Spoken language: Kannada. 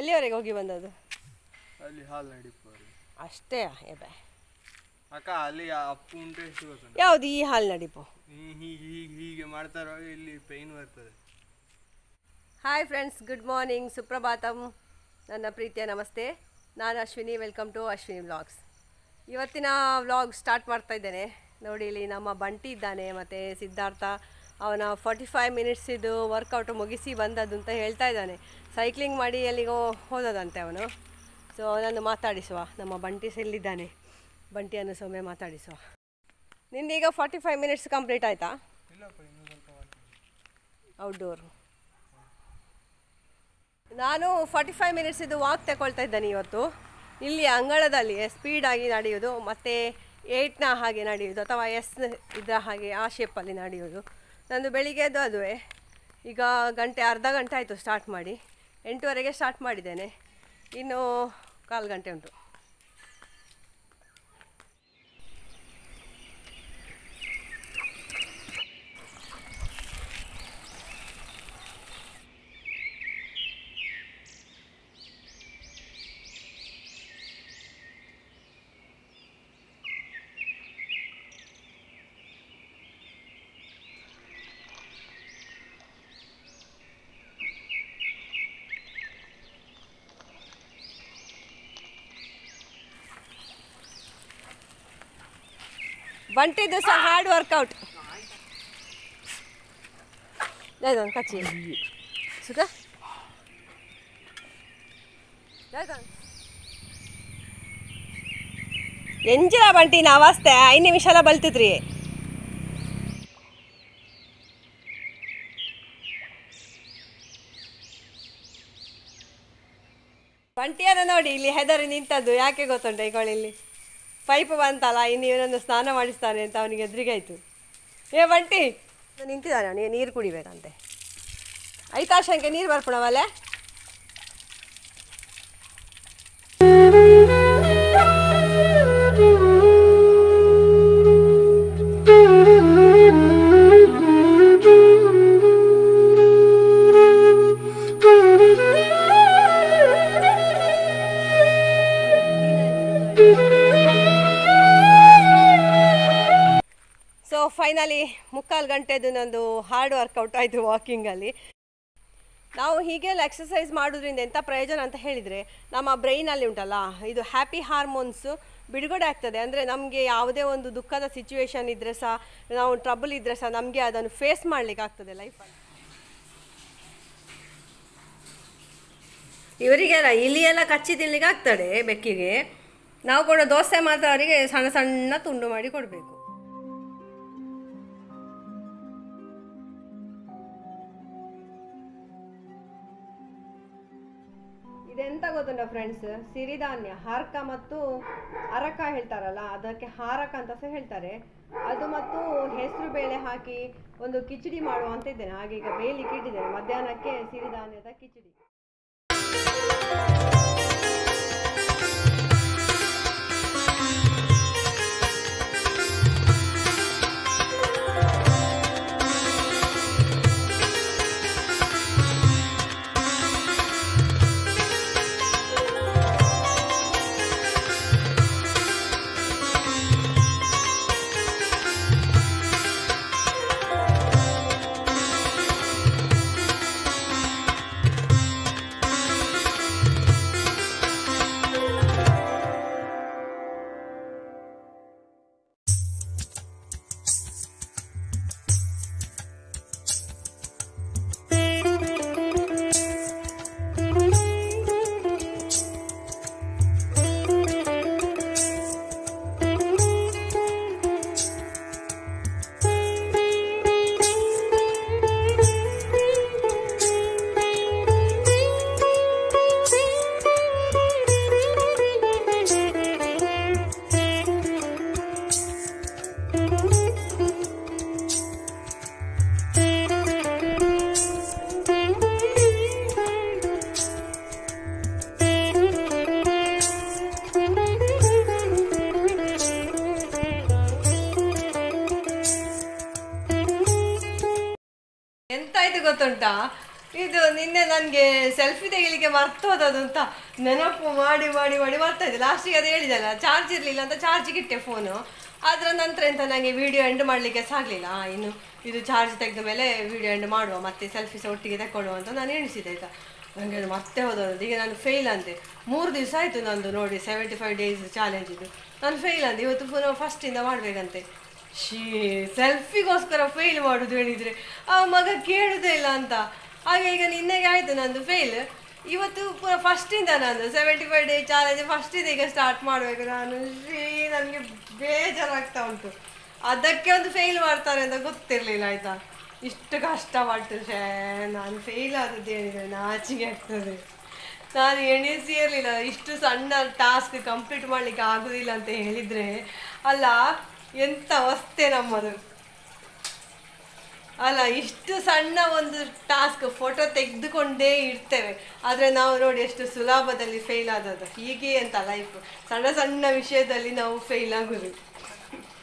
ಎಲ್ಲಿವರೆಗೆ ಹೋಗಿ ಬಂದದ್ದು ಅಲ್ಲಿ ಹಾಲು ನಡಿಪೋರಿ ಅಷ್ಟೇ ಎಬೆ ಅಕ್ಕ ಅಲ್ಲಿ ಅಪ್ಪು ಉಂಟು ಎಷ್ಟು ಗೊತ್ತುಂಟು ಯಾವುದು ಈ ಹಾಲು ನಡಿಪು ಹೀಗೆ ಹೀಗೆ ಹೀಗೆ ಮಾಡ್ತಾರೋ ಇಲ್ಲಿ ಪೈನ್ ಬರ್ತದೆ ಹಾಯ್ ಫ್ರೆಂಡ್ಸ್ ಗುಡ್ ಮಾರ್ನಿಂಗ್ ಸುಪ್ರಭಾತಂ ನನ್ನ ಪ್ರೀತಿಯ ನಮಸ್ತೆ ನಾನು Ashwini welcome to Ashwini vlogs ಇವತ್ತಿನ ವ್ಲಾಗ್ ಸ್ಟಾರ್ಟ್ ಮಾಡ್ತಾ ಇದ್ದೇನೆ ನೋಡಿ ಇಲ್ಲಿ ನಮ್ಮ ಬಂಟಿ ಇದ್ದಾನೆ ಮತ್ತು ಸಿದ್ಧಾರ್ಥ ಅವನ ಫಾರ್ಟಿ ಫೈವ್ ಮಿನಿಟ್ಸ್ ಇದು ವರ್ಕೌಟ್ ಮುಗಿಸಿ ಬಂದದ್ದು ಅಂತ ಹೇಳ್ತಾ ಇದ್ದಾನೆ ಸೈಕ್ಲಿಂಗ್ ಮಾಡಿ ಎಲ್ಲಿಗೋ ಹೋದದಂತೆ ಅವನು ಸೊ ಅವನನ್ನು ಮಾತಾಡಿಸುವ ನಮ್ಮ ಬಂಟಿ ಸೆಲ್ಲಿದ್ದಾನೆ ಬಂಟಿಯನ್ನು ಸೊಮ್ಮೆ ಮಾತಾಡಿಸುವ ನಿಂದೀಗ ಫಾರ್ಟಿ ಫೈವ್ ಮಿನಿಟ್ಸ್ ಕಂಪ್ಲೀಟ್ ಆಯಿತಾ ಇಲ್ಲಪ್ಪ ಇನ್ನೂ ಸ್ವಲ್ಪ ಮಾಡ್ತೀನಿ ಔಟ್ಡೋರ್ ನಾನು ಫಾರ್ಟಿ ಫೈವ್ ಮಿನಿಟ್ಸ್ ಇದು ವಾಕ್ ತಗೊಳ್ತಾ ಇದ್ದೇನೆ ಇವತ್ತು ಇಲ್ಲಿ ಅಂಗಳದಲ್ಲಿ ಸ್ಪೀಡಾಗಿ ನಡೆಯೋದು ಮತ್ತು ಏಯ್ಟ್ನ ಹಾಗೆ ನಡೆಯೋದು ಅಥವಾ ಎಸ್ ಇದರ ಹಾಗೆ ಆ ಶೇಪಲ್ಲಿ ನಡೆಯೋದು ನಂದು ಬೆಳಿಗ್ಗೆದು ಅದುವೇ ಈಗ ಗಂಟೆ ಅರ್ಧ ಗಂಟೆ ಆಯಿತು ಸ್ಟಾರ್ಟ್ ಮಾಡಿ ಎಂಟುವರೆಗೆ ಸ್ಟಾರ್ಟ್ ಮಾಡಿದ್ದೇನೆ ಇನ್ನು ಕಾಲು ಗಂಟೆ ಉಂಟು ಬಂಟಿದ್ದು ಸಹ ಹಾರ್ಡ್ ವರ್ಕೌಟ್ ಯಾವ್ದು ಕಚ್ಚಿ ಸುಖ ಎಂಜಿನ ಬಂಟಿನ ಅವಸ್ಥೆ ಐದು ನಿಮಿಷ ಎಲ್ಲ ಬಲ್ತಿದ್ರಿ ಬಂಟಿಯನ್ನ ನೋಡಿ ಇಲ್ಲಿ ಹೆದರಿ ನಿಂತದ್ದು ಯಾಕೆ ಗೊತ್ತುಂಟ ಈಗ ಇಲ್ಲಿ ಪೈಪ್ ಬಂತಲ್ಲ ಇನ್ನು ಇವನನ್ನು ಸ್ನಾನ ಮಾಡಿಸ್ತಾನೆ ಅಂತ ಅವನಿಗೆ ಎದುರಿಗೆ ಆಯಿತು ಏ ಬಂಟಿ ನಿಂತಿದ್ದಾನೆ ಅವನಿಗೆ ನೀರು ಕುಡಿಬೇಕಂತೆ ಆಯ್ತಾ ಶಂಕೆ ನೀರು ಬರ್ಪಣವಲ್ಲೇ ಸೊ ಫೈನಲಿ ಮುಕ್ಕಾಲು ಗಂಟೆದು ನಂದು ಹಾರ್ಡ್ ವರ್ಕೌಟ್ ಆಯಿತು ವಾಕಿಂಗಲ್ಲಿ ನಾವು ಹೀಗೆಲ್ಲ ಎಕ್ಸಸೈಸ್ ಮಾಡೋದ್ರಿಂದ ಎಂಥ ಪ್ರಯೋಜನ ಅಂತ ಹೇಳಿದರೆ ನಮ್ಮ ಬ್ರೈನಲ್ಲಿ ಉಂಟಲ್ಲ ಇದು ಹ್ಯಾಪಿ ಹಾರ್ಮೋನ್ಸು ಬಿಡುಗಡೆ ಆಗ್ತದೆ ಅಂದರೆ ನಮಗೆ ಯಾವುದೇ ಒಂದು ದುಃಖದ ಸಿಚುವೇಶನ್ ಇದ್ದರೆ ಸಹ ನಾವು ಟ್ರಬಲ್ ಇದ್ದರೆ ಸಹ ನಮಗೆ ಅದನ್ನು ಫೇಸ್ ಮಾಡಲಿಕ್ಕೆ ಆಗ್ತದೆ ಲೈಫಲ್ಲಿ ಇವರಿಗೆಲ್ಲ ಇಲ್ಲಿ ಎಲ್ಲ ಕಚ್ಚಿ ತಿನ್ಲಿಕ್ಕೆ ಆಗ್ತದೆ ಬೆಕ್ಕಿಗೆ ನಾವು ಕೂಡ ದೋಸೆ ಮಾತ್ರ ಅವರಿಗೆ ಸಣ್ಣ ಸಣ್ಣ ತುಂಡು ಮಾಡಿ ಕೊಡಬೇಕು ಇದೆಂತ ಗೊತ್ತುಂಟ ಫ್ರೆಂಡ್ಸ್ ಸಿರಿಧಾನ್ಯ ಹಾರಕ ಮತ್ತು ಅರಕ ಹೇಳ್ತಾರಲ್ಲ ಅದಕ್ಕೆ ಹಾರಕ ಅಂತ ಸಹ ಹೇಳ್ತಾರೆ ಅದು ಮತ್ತು ಹೆಸರು ಬೇಳೆ ಹಾಕಿ ಒಂದು ಕಿಚಡಿ ಮಾಡುವ ಅಂತ ಇದ್ದೇನೆ ಹಾಗೆ ಈಗ ಬೇಯಲಿಕ್ಕೆ ಇಟ್ಟಿದ್ದೇನೆ ಮಧ್ಯಾಹ್ನಕ್ಕೆ ಸಿರಿಧಾನ್ಯದ ಕಿಚಡಿ ಎಂತಾಯ್ತು ಗೊತ್ತುಂಟಾ ಇದು ನಿನ್ನೆ ನನಗೆ ಸೆಲ್ಫಿ ತೆಗಿಲಿಕ್ಕೆ ಮರ್ತೋದದು ಅಂತ ನೆನಪು ಮಾಡಿ ಮಾಡಿ ಮಾಡಿ ಬರ್ತಾ ಇದೆ ಲಾಸ್ಟಿಗೆ ಅದು ಹೇಳಿದಲ್ಲ ಚಾರ್ಜ್ ಇರಲಿಲ್ಲ ಅಂತ ಚಾರ್ಜಿಗೆ ಇಟ್ಟೆ ಫೋನು ಅದರ ನಂತರ ಎಂತ ನನಗೆ ವಿಡಿಯೋ ಎಂಡ್ ಮಾಡಲಿಕ್ಕೆ ಸಾಗಲಿಲ್ಲ ಇನ್ನು ಇದು ಚಾರ್ಜ್ ತೆಗೆದ ಮೇಲೆ ವಿಡಿಯೋ ಎಂಡ್ ಮಾಡುವ ಮತ್ತೆ ಸೆಲ್ಫಿ ಸಹ ಒಟ್ಟಿಗೆ ತಗೊಳ್ಳುವ ಅಂತ ನಾನು ಎಣಿಸಿದೆ ಆಯ್ತಾ ನನಗೆ ಅದು ಮತ್ತೆ ಹೋದದ್ದು ಈಗ ನಾನು ಫೇಲ್ ಅಂತೆ ಮೂರು ದಿವಸ ಆಯಿತು ನಂದು ನೋಡಿ ಸೆವೆಂಟಿ ಫೈವ್ ಡೇಸ್ ಚಾಲೆಂಜ್ ಇದು ನಾನು ಫೇಲ್ ಅಂದೆ ಇವತ್ತು ಪುನಃ ಫಸ್ಟಿಂದ ಮಾಡಬೇಕಂತೆ ಶೀ ಸೆಲ್ಫಿಗೋಸ್ಕರ ಫೇಲ್ ಮಾಡೋದು ಹೇಳಿದರೆ ಆ ಮಗ ಕೇಳುದೇ ಇಲ್ಲ ಅಂತ ಹಾಗೆ ಈಗ ನಿನ್ನೆಗೆ ಆಯಿತು ನಂದು ಫೇಲ್ ಇವತ್ತು ಪುನಃ ಫಸ್ಟಿಂದ ನಾನು ಸೆವೆಂಟಿ ಫೈವ್ ಡೇ ಚಾಲೆಂಜ್ ಫಸ್ಟಿಂದ ಈಗ ಸ್ಟಾರ್ಟ್ ಮಾಡಬೇಕು ನಾನು ಶೀ ನನಗೆ ಬೇಜಾರಾಗ್ತಾ ಉಂಟು ಅದಕ್ಕೆ ಒಂದು ಫೇಲ್ ಮಾಡ್ತಾರೆ ಅಂತ ಗೊತ್ತಿರಲಿಲ್ಲ ಆಯಿತಾ ಇಷ್ಟು ಕಷ್ಟಪಟ್ಟು ಶೇ ನಾನು ಫೇಲ್ ಆದದ್ದು ಹೇಳಿದರೆ ನಾಚಿಗೆ ಆಗ್ತದೆ ನಾನು ಎಣಿಸಿ ಇರಲಿಲ್ಲ ಇಷ್ಟು ಸಣ್ಣ ಟಾಸ್ಕ್ ಕಂಪ್ಲೀಟ್ ಮಾಡಲಿಕ್ಕೆ ಆಗೋದಿಲ್ಲ ಅಂತ ಹೇಳಿದರೆ ಅಲ್ಲ ಎಂಥ ಅವಸ್ಥೆ ನಮ್ಮದು ಅಲ್ಲ ಇಷ್ಟು ಸಣ್ಣ ಒಂದು ಟಾಸ್ಕ್ ಫೋಟೋ ತೆಗೆದುಕೊಂಡೇ ಇರ್ತೇವೆ ಆದರೆ ನಾವು ನೋಡಿ ಎಷ್ಟು ಸುಲಭದಲ್ಲಿ ಫೇಲ್ ಆದದ್ದು ಹೀಗೆ ಅಂತ ಲೈಫ್ ಸಣ್ಣ ಸಣ್ಣ ವಿಷಯದಲ್ಲಿ ನಾವು ಫೇಲ್ ಆಗೋದು